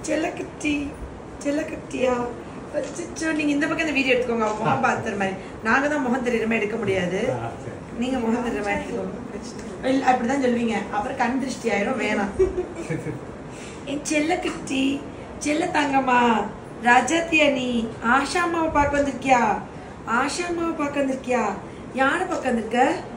செல்லக்குட்டி செல்லக்குட்டியா அச்சச்சோ, நீங்க இந்த பக்கம் இந்த வீடியோ எடுத்துக்கோங்க அவங்க முகம் பார்த்துற மாதிரி நாங்க தான் முகம் தெரியுற மாதிரி எடுக்க முடியாது ஆ, சரி. நீங்க முகம் தெரியுற மாதிரி எடுத்துக்கோங்க இல்ல, அப்படிதான் சொல்வீங்க அப்புறம் கண் திருஷ்டி ஆயிரும் வேணாம் என் செல்லக்குட்டி செல்ல தங்கம்மா ரஜத்தியா நீ ஆஷா அம்மாவை பார்க்க வந்திருக்கியா ஆஷா அம்மாவை பார்க்க வந்திருக்கியா யாரை பார்க்க வந்திருக்க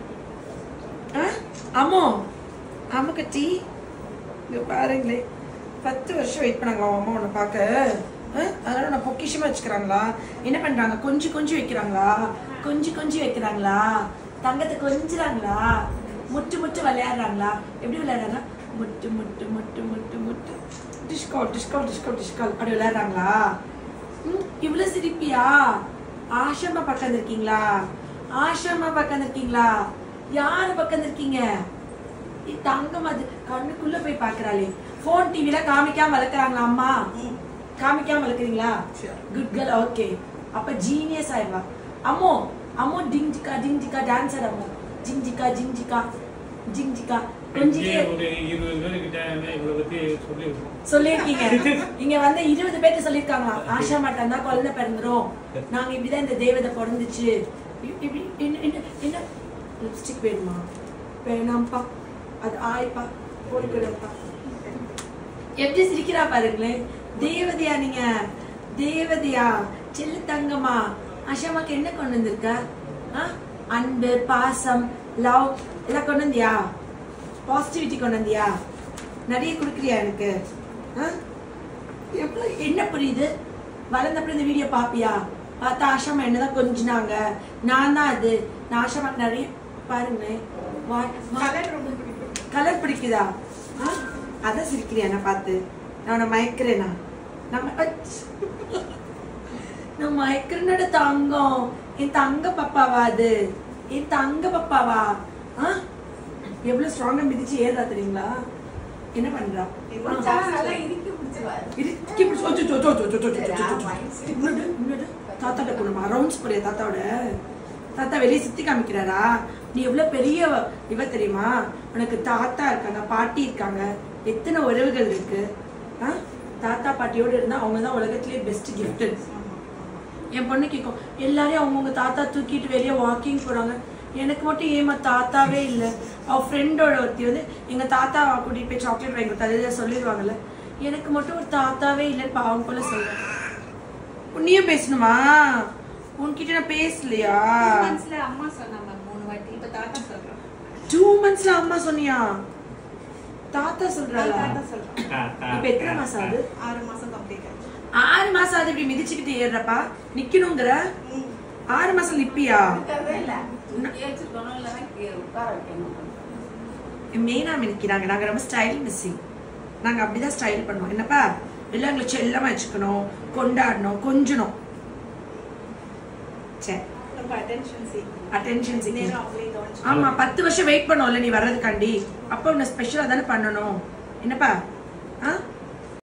ஆ? அம்மோ அம்மா கட்டி இங்க பாருங்களே பத்து வருஷம் வெயிட் பண்ணாங்க அவன் அம்மா உன்னை பார்க்க ஆ? அதனால நான் பொக்கிஷமா வச்சுக்கிறாங்களா என்ன பண்றாங்க கொஞ்சம் கொஞ்சம் வைக்கிறாங்களா கொஞ்சம் கொஞ்சம் வைக்கிறாங்களா தங்கத்தை கொஞ்சுறாங்களா முட்டு முட்டு விளையாடுறாங்களா எப்படி விளையாடுறாங்க முட்டு முட்டு முட்டு முட்டு முட்டு டிஸ்கோ டிஸ்கோ டிஸ்கோ டிஸ்கோ அப்படி விளையாடுறாங்களா ம், இவ்வளவு சிரிப்பியா ஆஷாமா பக்கம் இருக்கீங்களா ஆஷாமா பக்கம் இருக்கீங்களா யாரு பக்கம் இருக்கீங்க தங்கம் அது கண்ணுக்குள்ள போய் பாக்குறாளே போன் டிவில காமிக்காம வளர்க்குறாங்களா அம்மா காமிக்காம வளர்க்குறீங்களா குட் கேர்ள் ஓகே அப்ப ஜீனியஸ் ஆயிடுவா அம்மோ அம்மோ டிங் ஜிக்கா டிங் ஜிக்கா டான்சர் அம்மோ ஜிங் ஜிக்கா ஜிங் ஜிக்கா ஜிங் ஜிக்கா கொஞ்சிட்டே இங்கே ஒரு இருபது பேருக்கிட்ட இவளை பத்தி சொல்லியிருக்கோம் சொல்லிருக்கீங்க இங்க வந்து இருபது பேர்த்து சொல்லிருக்காங்களாம் ஆஷா மாட்டா தான் குழந்தை பிறந்துரும் நாங்க இப்படிதான் இந்த தேவதை பிறந்துச்சு இ- இப்படி என்ன என்ன என்ன லிப்ஸ்டிக் வேணுமா வேணாம்ப்பா அது ஆய்ப்பா போட்டுக்கிடப்பா எப்படி சிரிக்கிறா பாருங்களேன் தேவதையா நீங்க தேவதையா செல்ல தங்கம்மா ஆஷாமாக்கு என்ன கொண்டு வந்திருக்க ஆ? அன்பு பாசம் லவ் எல்லாம் கொண்டு வந்தியா பாசிட்டிவிட்டி கொண்டு வந்தியா நிறைய கொடுக்குறியா எனக்கு ஆ? எவ்வளவு என்ன புரியுது வளர்ந்தப்பறம் இந்த வீடியோ பாப்பியா பார்த்தா ஆஷாமா என்னதான் கொஞ்சினாங்க நான் தான் அது நான் ஆஷாமாக்கு நிறைய பாருங்களேன் வா- வா- கலர் ரொம்ப பிடிக்கும் கலர் பிடிக்குதா ஆ? அதான் சிரிக்கிறியா நான் பார்த்து நான் உன்னை மயக்கிறேனா நம்ம அச். நான் மயக்கிறனோட தங்கம் என் தங்க பாப்பாவா அது என் தங்க பாப்பாவா ஆ? எவ்வளவு ஸ்ட்ராங்கா மிதிச்சு ஏறா தெரியுங்களா என்ன பண்றா இவன் தான் நல்லா இறுக்கி பிடிச்சிருவாரு. இறுக்கி பிடிச்சு- அச்சோ, அச்சோ, அச்சோ, அச்சோ, அச்சோ, அச்சோ, அச்சோ, அச்சோ. இன்னொரு, இன்னொரு. தாத்தாட்ட போகணுமா ரவுண்ட்ஸ் போறியா தாத்தாவோட தாத்தா வெளியே சுத்தி காமிக்கிறாரா நீ எவ்வளவு பெரிய இவ தெரியுமா உனக்கு தாத்தா இருக்காங்க பாட்டி இருக்காங்க எத்தனை உறவுகள் இருக்கு ஆ? தாத்தா பாட்டியோட இருந்தா அவங்க தான் உலகத்திலேயே பெஸ்ட் கிஃப்ட் என் பொண்ணு கேட்கும் எல்லாரையும் அவங்கவுங்க தாத்தா தூக்கிட்டு வெளியே வாக்கிங் போறாங்க எனக்கு மட்டும் ஏமா தாத்தாவே இல்லை அவ ஃப்ரெண்டோட ஒருத்தி வந்து எங்க தாத்தாவை கூட்டிட்டு போய் சாக்லேட் வாங்கி கொடுத்தா சொல்லிடுவாங்கல்ல எனக்கு மட்டும் ஒரு தாத்தாவே இல்லைன்னு பாவம் போல சொல்றேன் உன்னையும் பேசணுமா உன்கிட்ட நான் பேசலையா Two months ல அம்மா சொன்னாங்க மூணு வாட்டி இப்ப தாத்தா சொல்றோம் டூ மந்த்ஸ்ல அம்மா சொன்னியா தாத்தா சொல்றாளா தாத்தா சொல்றோம் ஆ, ஆ, இப்ப எத்தனை மாசம் ஆகுது ஆறு மாசம் கம்ப்ளீட் ஆச்சு ஆறு மாசம் ஆகுது இப்படி மிதிச்சுக்கிட்டு ஏறுறப்பா நிக்கணுங்கிற ம். ஆறு மாசம் நிப்பியா இருக்கவே இல்ல வச்சிருக்கணும் இல்லைன்னா கீழே உட்கார வைக்கணும் மெயினா மிதிக்கிறாங்க நாங்க ரொம்ப ஸ்டைல் மிஸ்ஸிங் நாங்க அப்படிதான் ஸ்டைல் பண்ணுவோம் என்னப்பா எல்லாம் எங்களை செல்லமா வச்சுக்கணும் கொண்டாடணும் கொஞ்சணும் சரி ரொம்ப அட்டென்ஷன் சீக்கிரம் Attention seeking. நேரம் அவங்களே கவனிச்சு ஆமா பத்து வருஷம் வெயிட் பண்ணோம்ல நீ வர்றதுக்காண்டி அப்ப உன்னை ஸ்பெஷலா தானே பண்ணணும் என்னப்பா ஆ